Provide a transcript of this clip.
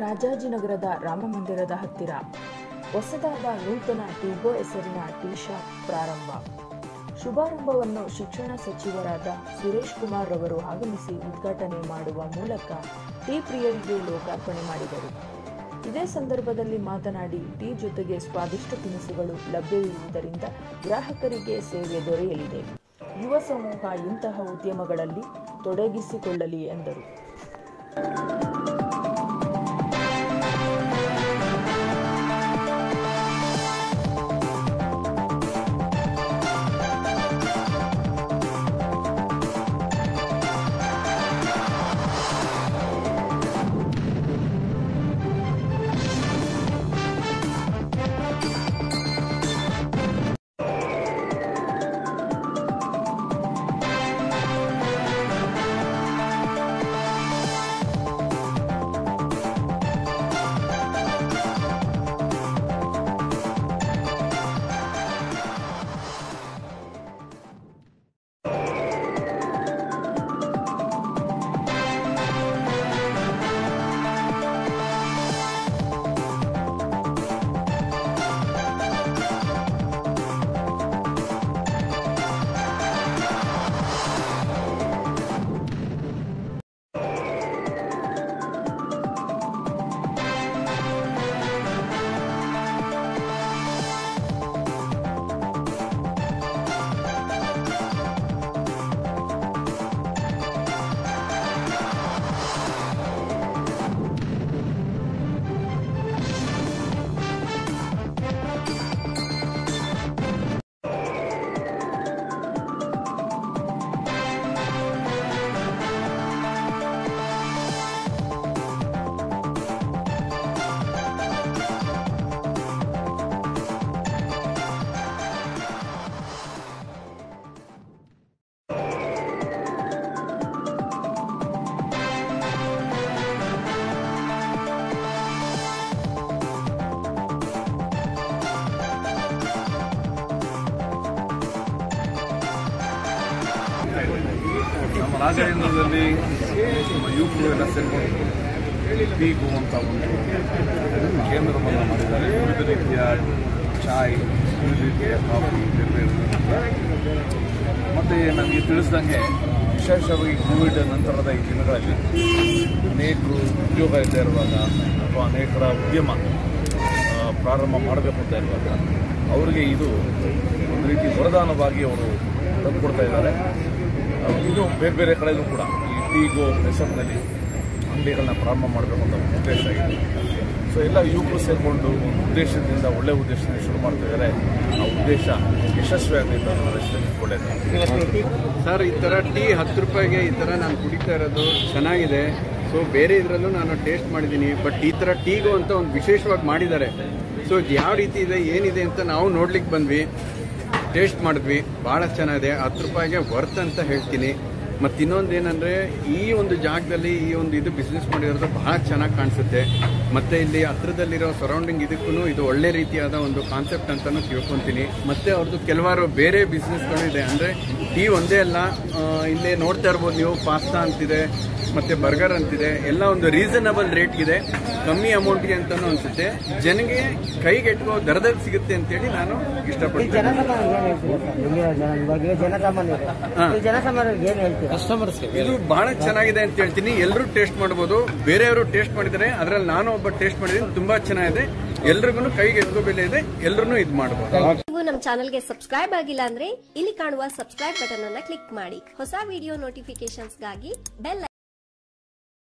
ರಾಜಾಜಿನಗರದ ರಾಮಮಂದಿರದ ಹತ್ತಿರ ಹೊಸದಾದ ನೂತನ ಟೀಗೋ ಹೆಸರಿನ ಟೀ ಶಾಪ್ ಪ್ರಾರಂಭ ಶುಭಾರಂಭವನ್ನು ಶಿಕ್ಷಣ ಸಚಿವರಾದ ಸುರೇಶ್ ಕುಮಾರ್ ರವರು ಆಗಮಿಸಿ ಉದ್ಘಾಟನೆ ಮಾಡುವ ಮೂಲಕ ಟೀ ಪ್ರಿಯರಿಗೆ ಲೋಕಾರ್ಪಣೆ ಮಾಡಿದರು ಇದೇ ಸಂದರ್ಭದಲ್ಲಿ ಮಾತನಾಡಿ ಟೀ ಜೊತೆಗೆ ಸ್ವಾದಿಷ್ಟ ತಿನಿಸುಗಳು ಲಭ್ಯವಿರುವುದರಿಂದ ಗ್ರಾಹಕರಿಗೆ ಸೇವೆ ದೊರೆಯಲಿದೆ ಯುವ ಸಮೂಹ ಇಂತಹ ಉದ್ಯಮಗಳಲ್ಲಿ ತೊಡಗಿಸಿಕೊಳ್ಳಲಿ ಎಂದರು ನಮ್ಮ ರಾಜೇಂದ್ರದಲ್ಲಿ ನಮ್ಮ ಯುವಕರು ಎಲ್ಲ ಸೇರಿಕೊಂಡು ಪೀಗು ಅಂತ ಒಂದು ಕೇಂದ್ರವನ್ನು ಮಾಡಿದ್ದಾರೆ ವಿವಿಧ ರೀತಿಯ ಚಾಯ್ ವಿವಿಧ ರೀತಿಯ ಕಾಫಿ ಬೇರೆ ಬೇರೆ ಮತ್ತು ನಮಗೆ ತಿಳಿಸ್ದಂಗೆ ವಿಶೇಷವಾಗಿ ಕೋವಿಡ್ ನಂತರದ ಈ ದಿನಗಳಲ್ಲಿ ಅನೇಕರು ಉದ್ಯೋಗ ಇಲ್ಲದೆ ಇರುವಾಗ ಅಥವಾ ಅನೇಕರ ಉದ್ಯಮ ಆ, ಪ್ರಾರಂಭ ಮಾಡಬೇಕು ಅಂತ ಇರುವಾಗ ಅವರಿಗೆ ಇದು ಒಂದು ರೀತಿ ವರದಾನವಾಗಿ ಅವರು ತಂದುಕೊಡ್ತಾ ಇದ್ದಾರೆ ಆ, ಇದು ಬೇರೆ ಬೇರೆ ಕಡೆಯಲ್ಲೂ ಕೂಡ ಈ ಟೀಗೋ ಹೆಸರಿನಲ್ಲಿ ಅಂಗಡಿಗಳನ್ನ ಪ್ರಾರಂಭ ಮಾಡಬೇಕು ಅಂತ ಒಂದು ಉದ್ದೇಶ ಇದೆ ಸೊ ಎಲ್ಲ ಯುವಕರು ಸೇರಿಕೊಂಡು ಒಂದು ಉದ್ದೇಶದಿಂದ ಒಳ್ಳೆ ಉದ್ದೇಶದಿಂದ ಶುರು ಮಾಡ್ತಾ ಇದ್ದಾರೆ ಆ ಉದ್ದೇಶ ಯಶಸ್ವಿ ಆಗಲಿಲ್ಲ ಅನ್ನೋ ಹೆಸರಲ್ಲಿ ಒಳ್ಳೆಯದು ಸರ್ ಈ ಥರ ಟೀ ಹತ್ತು ರೂಪಾಯಿಗೆ ಈ ಥರ ನಾನು ಕುಡಿತಾ ಇರೋದು ಚೆನ್ನಾಗಿದೆ ಸೊ ಬೇರೆ ಇದರಲ್ಲೂ ನಾನು ಟೇಸ್ಟ್ ಮಾಡಿದ್ದೀನಿ ಬಟ್ ಈ ಥರ ಟೀಗೂ ಅಂತ ಒಂದು ವಿಶೇಷವಾಗಿ ಮಾಡಿದ್ದಾರೆ ಸೊ ಇದು ಯಾವ ರೀತಿ ಇದೆ ಏನಿದೆ ಅಂತ ನಾವು ನೋಡ್ಲಿಕ್ಕೆ ಬಂದ್ವಿ ಟೇಸ್ಟ್ ಮಾಡಿದ್ವಿ ಭಾಳ ಚೆನ್ನಾಗಿದೆ ಹತ್ತು ರೂಪಾಯಿಗೆ ವರ್ತ್ ಅಂತ ಹೇಳ್ತೀನಿ ಮತ್ತು ಇನ್ನೊಂದು ಏನಂದರೆ ಈ ಒಂದು ಜಾಗದಲ್ಲಿ ಈ ಒಂದು ಇದು ಬಿಸ್ನೆಸ್ ಮಾಡಿರೋದು ಬಹಳ ಚೆನ್ನಾಗಿ ಕಾಣಿಸುತ್ತೆ ಮತ್ತು ಇಲ್ಲಿ ಹತ್ರದಲ್ಲಿರೋ ಸರೌಂಡಿಂಗ್ ಇದಕ್ಕೂ ಇದು ಒಳ್ಳೆ ರೀತಿಯಾದ ಒಂದು ಕಾನ್ಸೆಪ್ಟ್ ಅಂತಲೂ ತಿಳ್ಕೊತೀನಿ ಮತ್ತು ಅವ್ರದ್ದು ಕೆಲವಾರು ಬೇರೆ ಬಿಸ್ನೆಸ್ಗಳು ಇದೆ ಅಂದರೆ ಟೀ ಒಂದೇ ಅಲ್ಲ ಆ, ಇಲ್ಲೇ ನೋಡ್ತಾ ಇರ್ಬೋದು ನೀವು ಪಾಸ್ತಾ ಅಂತಿದೆ ಮತ್ತು ಬರ್ಗರ್ ಅಂತಿದೆ ಎಲ್ಲ ಒಂದು ರೀಸನಬಲ್ ರೇಟ್ಗಿದೆ ಕಮ್ಮಿ ಅಮೌಂಟ್ಗೆ ಅಂತಲೂ ಅನಿಸುತ್ತೆ ಜನಗೆ ಕೈಗೆಟುಕೋ ದರದಲ್ಲಿ ಸಿಗುತ್ತೆ ಅಂತೇಳಿ ನಾನು ಇಷ್ಟಪಡ್ತೀನಿ ಜನಸಾಮಾನ್ಯರಿಗೆ ಏನ್ ಹೇಳ್ತೀರಾ ಸರ್ ಇಲ್ಲಿರೋ ಜನ ಇವಾಗ ಜನಸಾಮಾನ್ಯರು ಹಾ. ಈ ಜನಸಾಮಾನ್ಯರಿಗೆ ಏನ್ ಹೇಳ್ತೀರಾ ಇದು ಬಹಳ ಚೆನ್ನಾಗಿದೆ ಅಂತ ಹೇಳ್ತೀನಿ ಎಲ್ಲರೂ ಟೇಸ್ಟ್ ಮಾಡಬಹುದು ಬೇರೆಯವರು ಟೇಸ್ಟ್ ಮಾಡಿದ್ದಾರೆ ಅದ್ರಲ್ಲಿ ನಾನು ಒಬ್ಬ ಟೇಸ್ಟ್ ಮಾಡಿದ್ದೀನಿ ತುಂಬಾ ಚೆನ್ನಾಗಿದೆ ಎಲ್ರಿಗೂ ಕೈಗೆ ಎತ್ಕೋ ಬೆಲೆ ಇದೆ ಎಲ್ಲರೂ ಇದು ಮಾಡಬಹುದು ನೀವು ನಮ್ಮ ಚಾನಲ್ಗೆ ಸಬ್ಸ್ಕ್ರೈಬ್ ಆಗಿಲ್ಲ ಅಂದ್ರೆ ಇಲ್ಲಿ ಕಾಣುವ ಸಬ್ಸ್ಕ್ರೈಬ್ ಬಟನ್ ಅನ್ನ ಕ್ಲಿಕ್ ಮಾಡಿ ಹೊಸ ವಿಡಿಯೋ ನೋಟಿಫಿಕೇಶನ್ಸ್ಗಾಗಿ ಬೆಲ್